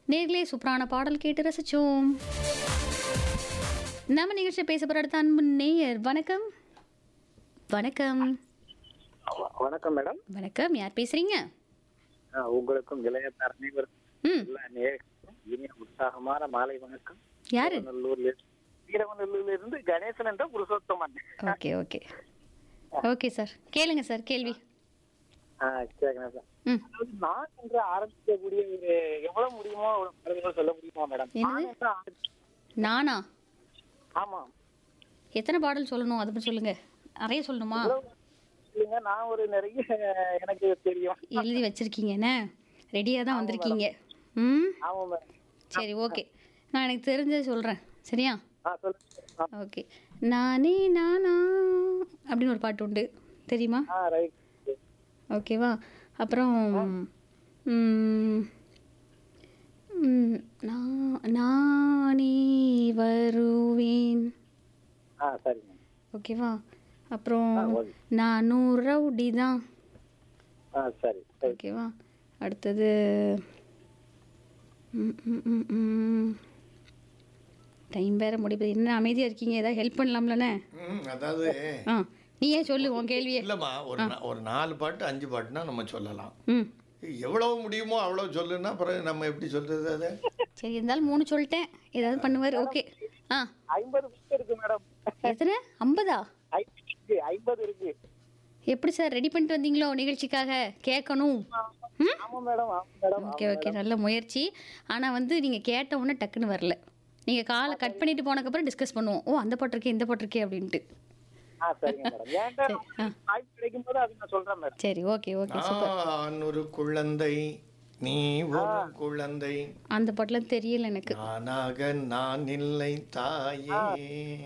நேர்களே சூப்பரான பாடல் கேட்டு ரசிச்சோம் நம்ம நிகழ்ச்சி பேச போகிற அடுத்த அன்பு நேயர் வணக்கம் வணக்கம் வ- வணக்கம் மேடம் வணக்கம் யார் பேசுறீங்க ஆ, உங்களுக்கும் இளைய அனைவருக்கும் ம் எல்லா நேயர்களுக்கும் இனிய உற்சாகமான மாலை வணக்கம் யாரு நல்லூர்ல வீரவநல்லூர்ல இருந்து கணேசன் என்ற Purushothaman okay okay okay sir கேளுங்க சார் கேள்வி ஆ, கேக்குறேன் சார். ம் அதாவது நான் என்று ஆரம்பிக்கக்கூடிய ஒரு எவ்வளவு முடியுமோ அவ்வளவு பாடல்கள் சொல்ல முடியுமா மேடம் என்னது? நான் என்று ஆரம்பி- நானா ஆமா எத்தனை பாடல் சொல்லணும் அதை பற்றி சொல்லுங்க நிறைய சொல்லணுமா எவ்வளவு இல்லைங்க நான் ஒரு நிறைய எனக்கு தெரியும் எழுதி வச்சிருக்கீங்க என்ன ரெடியாக தான் வந்திருக்கீங்க ம் ஆமா மேடம் சரி ஓகே நான் எனக்கு தெரிஞ்சதை சொல்கிறேன் சரியா ஆ சொல்லுங்க ஆ, ஓகே நானே நானா அப்படின்னு ஒரு பாட்டு உண்டு தெரியுமா ஆ ரைட் ஓகேவா அப்புறம் ம், ம், நான் நானே வருவேன் ஆ சரிங்க ஓகேவா அப்புறம் ஆ, ஓகே. நானும் ரவுடி தான் ஆ சரி சரி ஓகேவா அடுத்தது ம், ம், ம், ம். டைம் வேற முடியுது என்ன அமைதியாக இருக்கீங்க ஏதாவது ஹெல்ப் பண்ணலாம்லண்ணே ம், அதாவது ஆ நீ ஏன் சொல்லு உன் கேள்வியே இல்லைம்மா ஒரு நா- ஒரு நாலு பாட்டு அஞ்சு பாட்டுனா நம்ம சொல்லலாம் ம் எவ்வளவு முடியுமோ அவ்வளோ சொல்லுன்னா அப்புறம் நம்ம எப்படி சொல்றது அதை சரி இருந்தாலும் மூணு சொல்லிட்டேன் ஏதாவது பண்ணுவார் ஓகே ஆ ஐம்பது புக் இருக்கு மேடம் எத்தனை ஐம்பதா ஐம்பது இருக்கு ஐம்பது இருக்கு எப்படி சார் ரெடி பண்ணிட்டு வந்தீங்களோ நிகழ்ச்சிக்காக கேட்கணும் ம் ஆமா மேடம் ஆமா மேடம் ஓகே ஓகே நல்ல முயற்சி ஆனால் வந்து நீங்கள் கேட்ட உடனே டக்குன்னு வரல நீங்கள் காலை கட் பண்ணிட்டு போனதுக்கப்புறம் டிஸ்கஸ் பண்ணுவோம் ஓ அந்த பாட்டு இருக்கே இந்த பாட்டு இருக்கே அப்படின்ட்டு ஆ சரிங்க மேடம் ஏன்டா சரி, ஆ. வாய்ப்பு கிடைக்கும் போது அதை நான் சொல்றேன் மேடம் சரி ஓகே ஓகே சூப்பர் நான் ஒரு குழந்தை நீ ஒரு குழந்தை அந்த பாட்டுலாம் தெரியல எனக்கு நானாக நான் இல்லை தாயே